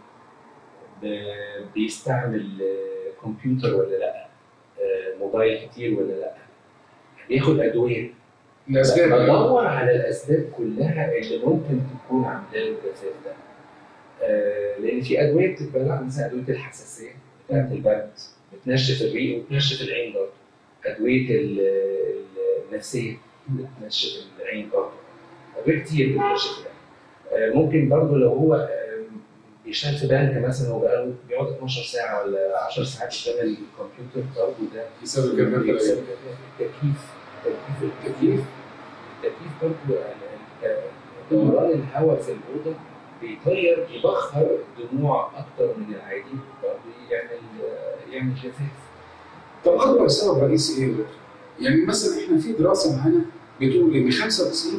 ب- بيستعمل آه، كمبيوتر ولا لا آه، موبايل كتير ولا لا بياخد ادويه الاسباب بدور على الاسباب كلها اللي ممكن تكون عامله له الجفاف ده آه، لان في ادويه بتتبلع مثلا ادويه الحساسيه بتاعت البرد بتنشف الريق وبتنشف العين برضه ادويه ال- ال- النفسيه بتنشف العين برضه ادويه كتير بتنشف العين آه، ممكن برضه لو هو آه، بيشتغل في بنك مثلا وبقاله بيقعد 12 ساعه ولا 10 ساعات قدام الكمبيوتر برضه ده بسبب جفاف العين التكييف التكييف التكييف التكييف برضه دوران الهواء في الاوضه بيطير يبخر دموع اكتر من العادي برضه يعمل يعمل جفاف طب اكبر سبب رئيسي ايه يا دكتور؟ يعني مثلا احنا في دراسه معانا بتقول ان 95%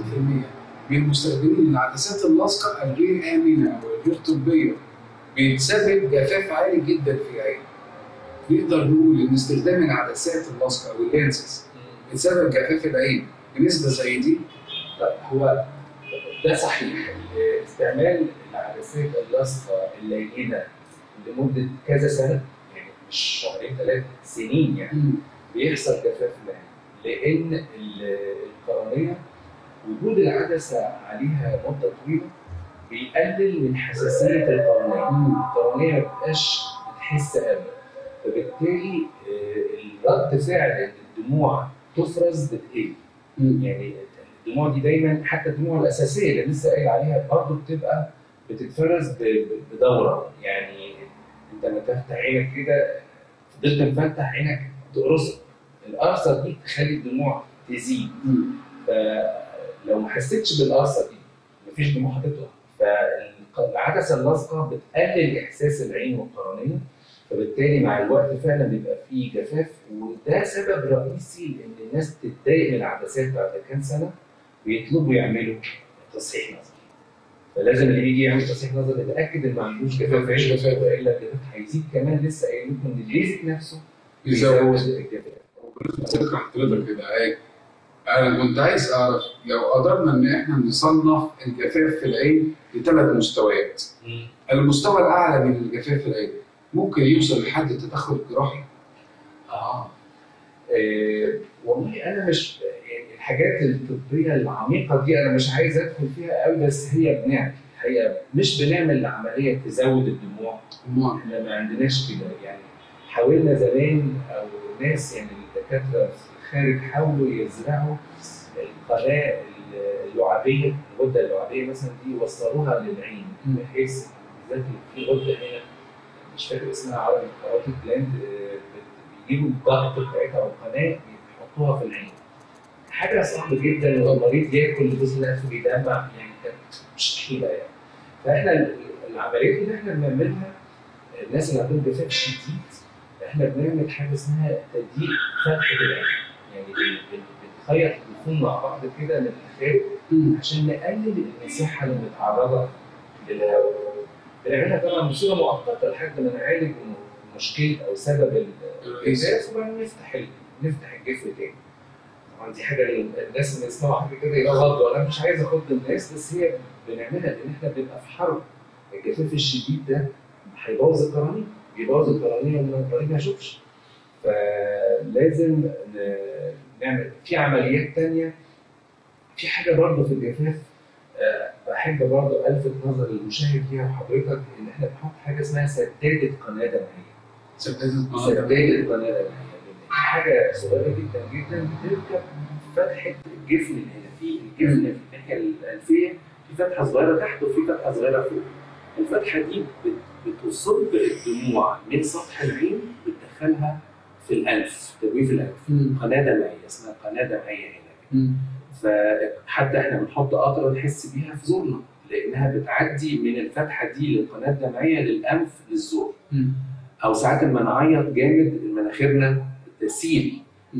من مستخدمين العدسات اللاصقه الغير امنه او الغير طبيه بيتسبب جفاف عالي جدا في العين. نقدر نقول ان استخدام العدسات اللاصقه او اللينسز بتسبب جفاف العين بنسبه زي دي طيب هو ده صحيح استعمال العدسات اللاصقه اللينه لمده كذا سنه يعني مش شهرين ثلاثه سنين يعني بيحصل جفاف العين لان ال- القرنيه وجود العدسه عليها مده طويله بيقلل من حساسيه القرنيه القرنيه ما بتبقاش بتحس ابدا فبالتالي آه، الرد فعل الدموع تفرز بتقل يعني الدموع دي دايما حتى الدموع الاساسيه اللي لسه قايل عليها برضه بتبقى بتتفرز ب- ب- بدوره يعني انت لما تفتح عينك كده فضلت مفتح عينك تقرصك القرصه دي تخلي الدموع تزيد فلو ما حسيتش بالقرصه دي مفيش دموع هتطلع فالعدسه اللاصقه بتقلل احساس العين والقرنيه فبالتالي مع الوقت فعلا بيبقى فيه جفاف وده سبب رئيسي ان الناس تتضايق من العدسات بعد كام سنه بيطلبوا يعملوا تصحيح نظر فلازم اللي يجي يعمل تصحيح نظر يتاكد ان ما عندوش جفاف مفيش عين جفاف. والا الجفاف هيزيد كمان لسه قايل لكم ان الليزك نفسه يزود بيزود الجفاف ذكر حضرتك كده ايه انا كنت عايز اعرف لو قدرنا ان احنا نصنف الجفاف في العين لثلاث مستويات المستوى الاعلى من الجفاف في العين ممكن يوصل لحد تدخل جراحي اه آه، والله انا مش يعني الحاجات الطبيه العميقه دي انا مش عايز ادخل فيها قوي بس هي بنعمل الحقيقه مش بنعمل عمليه تزود الدموع المهم احنا ما عندناش كده يعني حاولنا زمان او ناس يعني الدكاتره في الخارج حاولوا يزرعوا القناه اللعابيه الغده اللعابيه مثلا دي وصلوها للعين مم. بحيث بالذات في غده هنا مش فاكر اسمها عربي كاروتيد جلاند آه، بت- بيجيبوا الضغط بتاعتها او القناه بيحطوها في العين حاجه صعبه جدا والمريض ياكل الجزء نفسه بيدمع يعني كانت مشكله يعني فاحنا ال- العمليات اللي احنا بنعملها الناس اللي عندهم جفاف شديد احنا بنعمل حاجه اسمها تضييق فتحه العين يعني بن- بن- بنخيط الجفون مع بعض كده من الخارج عشان نقلل المساحه اللي متعرضه للهواء بنعملها طبعا بصوره مؤقته لحد ما نعالج مشكله او سبب الجفاف وبعدين نفتح ال- نفتح الجفن تاني طبعا دي حاجه الناس اللي يسمعوا حاجه كده يغضوا انا مش عايز اخض الناس بس هي بنعملها لان احنا بنبقى في حرب الجفاف الشديد ده هيبوظ القرنيه بيبوظ القرنيه وما القرنيه ما يشوفش فلازم ن- نعمل في عمليات تانية في حاجه برضه في الجفاف آه، بحب برضه الفت نظر المشاهد ليها وحضرتك ان احنا بنحط حاجه اسمها سداده قناه دمويه سدادة سداده قناه دمويه حاجه صغيره جدا جدا بتركب فتحه الجفن اللي هنا في الجفن في الناحيه الانفيه في فتحه صغيره تحت وفي فتحه صغيره فوق الفتحه دي بت- بتصب الدموع من سطح العين بتدخلها في الانف تجويف الانف قناه دمعيه اسمها قناه دمعيه هنا فحتى احنا بنحط قطره نحس بيها في زورنا لانها بتعدي من الفتحه دي للقناه الدمعيه للانف للزور او ساعات لما نعيط جامد مناخيرنا تسيل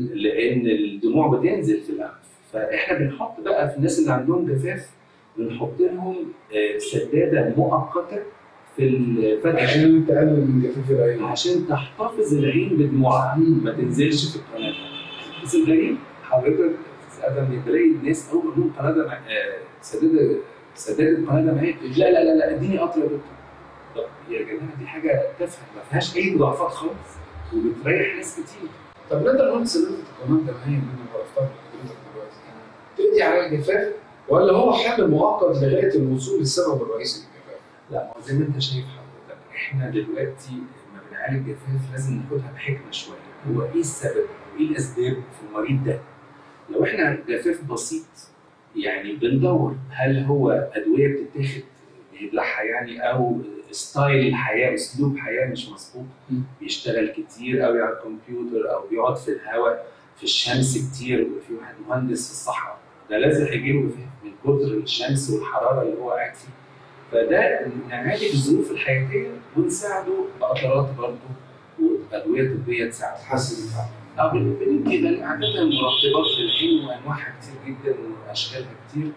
لان الدموع بتنزل في الانف فاحنا بنحط بقى في الناس اللي عندهم جفاف بنحط لهم آه، سداده مؤقته في الفتحه عشان تقلل من جفاف العين عشان تحتفظ العين بدموعها ما تنزلش في القناه بس الغريب حضرتك ادم بلاقي الناس اول ما لهم قناه دمع- آه، سداده سداده قناه دمعيه لا لا لا لا اديني قطره يا دكتور طب يا جماعه دي حاجه تافهه ما فيهاش اي مضاعفات خالص وبتريح ناس كتير طب نقدر نقول سدادة القناة الدمعية اللي انا عرفتها من حضرتك دلوقتي تدي على الجفاف ولا هو حل مؤقت لغاية الوصول للسبب الرئيسي للجفاف؟ لا ما هو زي ما انت شايف حضرتك احنا دلوقتي لما بنعالج جفاف لازم ناخدها بحكمه شويه هو ايه السبب او ايه الاسباب في المريض ده لو احنا جفاف بسيط يعني بندور هل هو ادويه بتتاخد بيبلعها يعني او ستايل الحياه اسلوب حياه مش مظبوط مم. بيشتغل كتير قوي على الكمبيوتر او بيقعد في الهواء في الشمس كتير في واحد مهندس في الصحراء ده لازم هيجيله جفاف من كتر الشمس والحراره اللي هو قاعد فيه فده نعالج الظروف الحياتيه ونساعده بقطرات برضه وادويه طبيه تساعده تحسن الحالة أو بندي كده عادة مرطبات للعين وأنواعها كتير جدا وأشكالها كتير.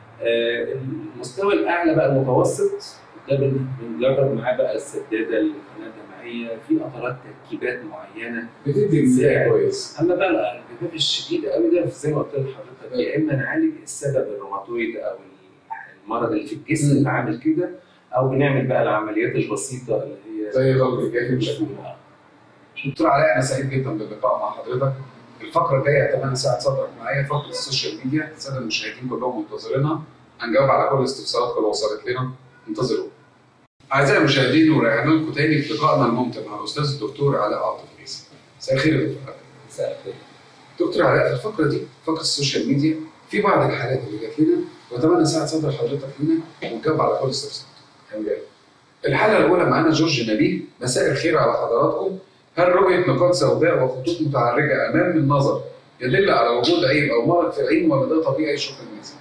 آه، المستوى الأعلى بقى المتوسط ده بن- بنجرب معاه بقى السدادة القناة الدمعية في قطرات تركيبات معينة بتدي مثال كويس أما بقى الجفاف الشديد قوي ده زي ما قلت لحضرتك يا إما نعالج السبب الروماتويد أو المرض اللي في الجسم مم. اللي عامل كده أو بنعمل بقى العمليات البسيطة اللي هي زي غلط الجاهل مشكوك دكتور علاء انا سعيد جدا باللقاء مع حضرتك الفقره الجايه اتمنى ساعه صدرك معايا فقره السوشيال ميديا الساده المشاهدين كلهم منتظرينها هنجاوب على كل الاستفسارات اللي وصلت لنا انتظروا اعزائي المشاهدين ورجعنا لكم تاني في لقائنا الممتع مع الاستاذ الدكتور علاء عاطف عيسى مساء الخير يا دكتور علاء مساء الخير. دكتور علاء في الفقره دي فقره السوشيال ميديا في بعض الحالات اللي جات لنا واتمنى ساعه صدر حضرتك لنا ونجاوب على كل الاستفسارات حبيبي الحاله الاولى معانا جورج نبيل مساء الخير على حضراتكم هل رؤيه نقاط سوداء وخطوط متعرجه امام النظر يدل على وجود عيب او مرض في العين ولا ده طبيعي شكرا جزيلا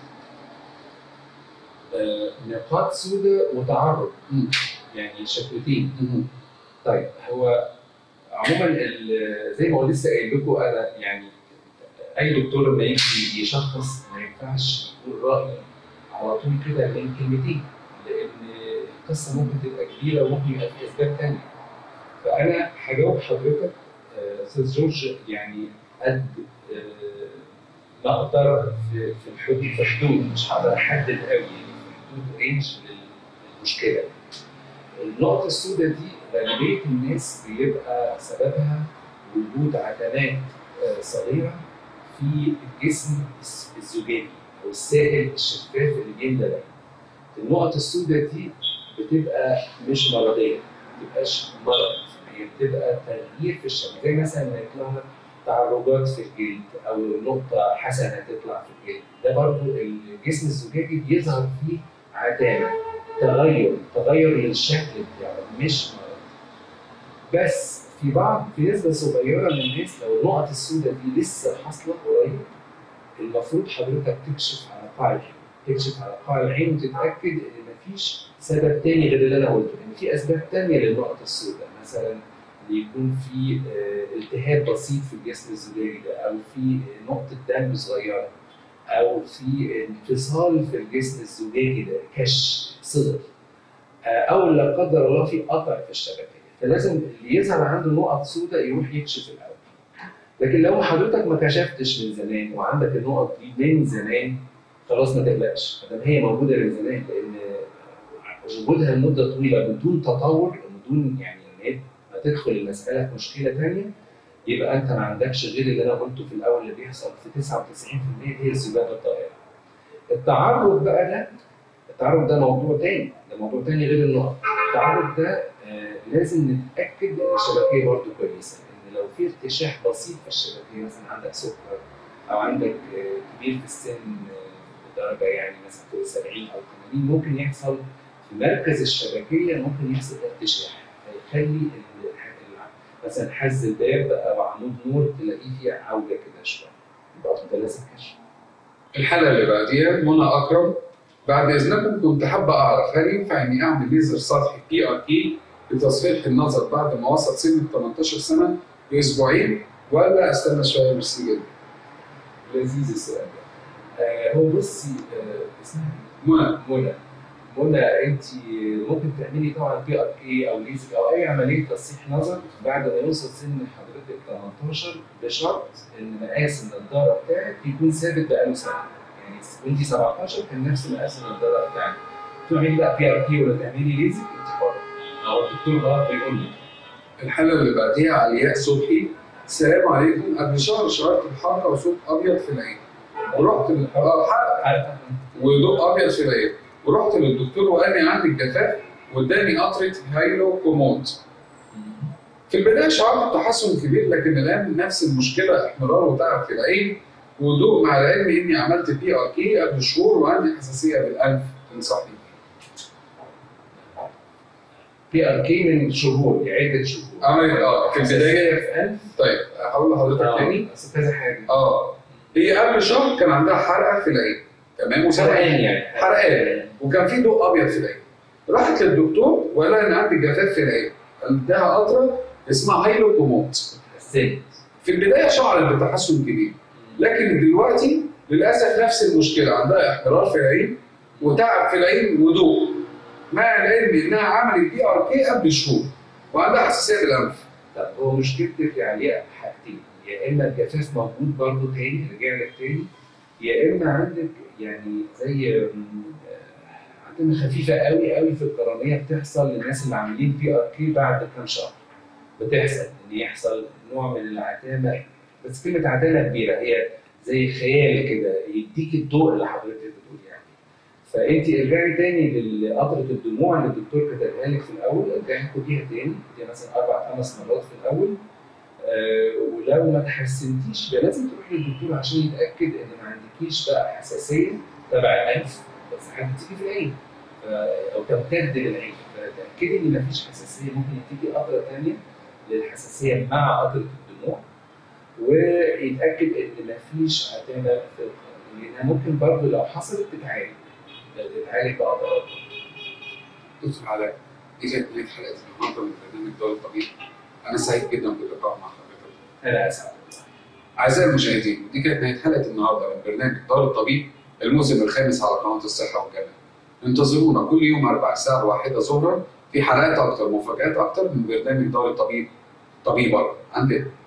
آه، نقاط سوداء وتعرض مم. يعني شكلتين طيب هو عموما ال- زي ما هو لسه قايل لكم انا يعني اي دكتور لما يجي يشخص ما ينفعش يقول راي على طول كده بين كلمتين لان القصه ممكن تبقى كبيره وممكن يبقى في اسباب ثانيه فانا هجاوب حضرتك آه، استاذ جورج يعني قد آه، ما اقدر في في الحدود في حدود مش هقدر احدد قوي يعني في حدود رينج للمشكله النقطة السوداء دي غالبية الناس بيبقى سببها وجود عدمات آه، صغيرة في الجسم الس- الزجاجي أو السائل الشفاف اللي بيملى العين. النقط السوداء دي بتبقى مش مرضيه ما بتبقاش مرض هي بتبقى تغيير في الشكل زي مثلا ما يطلع لك تعرجات في الجلد او نقطه حسنه تطلع في الجلد ده برضو الجسم الزجاجي بيظهر فيه عتامه تغير تغير للشكل بتاعه مش مرض بس في بعض في نسبه صغيره من الناس لو النقط السوداء دي لسه حاصله قريب المفروض حضرتك تكشف على قاع العين تكشف على قاع العين وتتاكد ان مفيش سبب تاني غير اللي انا قلته ان في اسباب تانيه للنقط السوداء مثلا ان يكون في آه، التهاب بسيط في الجسم الزجاجي ده او في نقطه دم صغيره او في انفصال في الجسم الزجاجي ده كش صدر آه، او لا قدر الله في قطع في الشبكيه فلازم اللي يظهر عنده نقط سوداء يروح يكشف الاول لكن لو حضرتك ما كشفتش من زمان وعندك النقط دي من زمان خلاص ما تقلقش ما دام هي موجوده من زمان لان وجودها لمده طويله بدون تطور بدون يعني ان هي ما تدخل المساله في مشكله ثانيه يبقى انت ما عندكش غير اللي انا قلته في الاول اللي بيحصل في 99% هي الذبابه الطائره. التعرض بقى ده التعرض ده موضوع تاني ده موضوع تاني غير النقط. التعرض ده آه لازم نتاكد ان الشبكيه برضه كويسه ان لو في ارتشاح بسيط في الشبكيه مثلا عندك سكر او عندك آه كبير في السن آه بدرجه يعني مثلا فوق 70 او 80 ممكن يحصل في مركز الشبكيه ممكن يحصل ارتشاح فيخلي ال- ال- مثلا حز الباب او عمود نور تلاقيه فيه عوجه كده شويه يبقى ده لازم كشف الحالة اللي بعديها منى أكرم بعد إذنكم كنت حابة أعرف هل ينفع إني أعمل ليزر سطحي بي آر كي لتصحيح النظر بعد ما وصل سن ال 18 سنة بأسبوعين ولا أستنى شوية ميرسي جدا؟ لذيذ السؤال ده آه هو بصي آه اسمها منى منى منى انت ممكن تعملي طبعا بي ار كي او ليزك او اي عمليه تصحيح نظر بعد ما يوصل سن حضرتك 18 بشرط ان مقاس النضاره بتاعك يكون ثابت بقاله سنه يعني وانت 17 كان نفس مقاس النضاره بتاعك تعملي بقى بي ار كي ولا تعملي ليزك انت حره او الدكتور بقى بيقول لك الحالة اللي بعديها علياء صبحي السلام عليكم قبل شهر شعرت بحركة وصوت أبيض في العين ورحت لل- آه، حرقة عارفه وضوء ابيض في العين ورحت للدكتور وقال لي عندي جفاف واداني قطره هايلو كوموت في البدايه شعرت بتحسن كبير لكن الان نفس المشكله احمرار وتعب في العين وضوء مع العلم اني عملت بي ار كي قبل شهور وعندي حساسيه بالانف تنصحني بي ار كي من شهور عده شهور عملت اه في البدايه في أنف طيب هقول لحضرتك تاني بس كذا حاجه اه هي قبل شهر كان عندها حرقه في العين تمام وسبب حرقان يعني حرقان وكان في ضوء ابيض في العين راحت للدكتور وقال لها ان عندي جفاف في العين اداها قطره اسمها هايلو كوموت حسيت في البدايه شعرت بتحسن كبير لكن دلوقتي للاسف نفس المشكله عندها احمرار في العين وتعب في العين وضوء مع العلم انها عملت بي ار كي قبل شهور وعندها حساسيه بالانف طب هو مشكلتك يا علياء حاجتين يا اما الجفاف موجود برضه تاني رجع لك تاني يا اما عندك يعني زي م، آه، عندنا خفيفه قوي قوي في القرنيه بتحصل للناس اللي عاملين بي ار كي بعد كام شهر بتحصل ان يحصل نوع من العتامه بس كلمه عتامه كبيره هي زي خيال كده يديك الضوء اللي حضرتك بتقول يعني فانت ارجعي تاني لقطره الدموع اللي الدكتور كتبها لك في الاول ارجعي خديها تاني خديها مثلا اربع خمس مرات في الاول آه ولو ما تحسنتيش يبقى لازم تروحي للدكتور عشان يتاكد ان ما عندكيش بقى حساسيه تبع الانف بس حاجه بتيجي في العين ف- او تمتد للعين فتاكدي ان ما فيش حساسيه ممكن يديكي قطره ثانيه للحساسيه مع قطره الدموع ويتاكد ان ما فيش عتامه في القرن لانها ممكن برضه لو حصلت تتعالج تتعالج بقطرات دكتور علاء دي كانت بدايه حلقه النهارده من برنامج دور الطبيب انا سعيد جدا باللقاء مع حضرتك انا اسعد أعزائي المشاهدين دي كانت نهاية حلقة النهاردة من برنامج دار الطبيب الموسم الخامس على قناة الصحة والجمال. انتظرونا كل يوم أربع الساعة واحدة ظهرا في حلقات أكتر ومفاجآت أكتر من برنامج دار الطبيب طبيبك عندنا.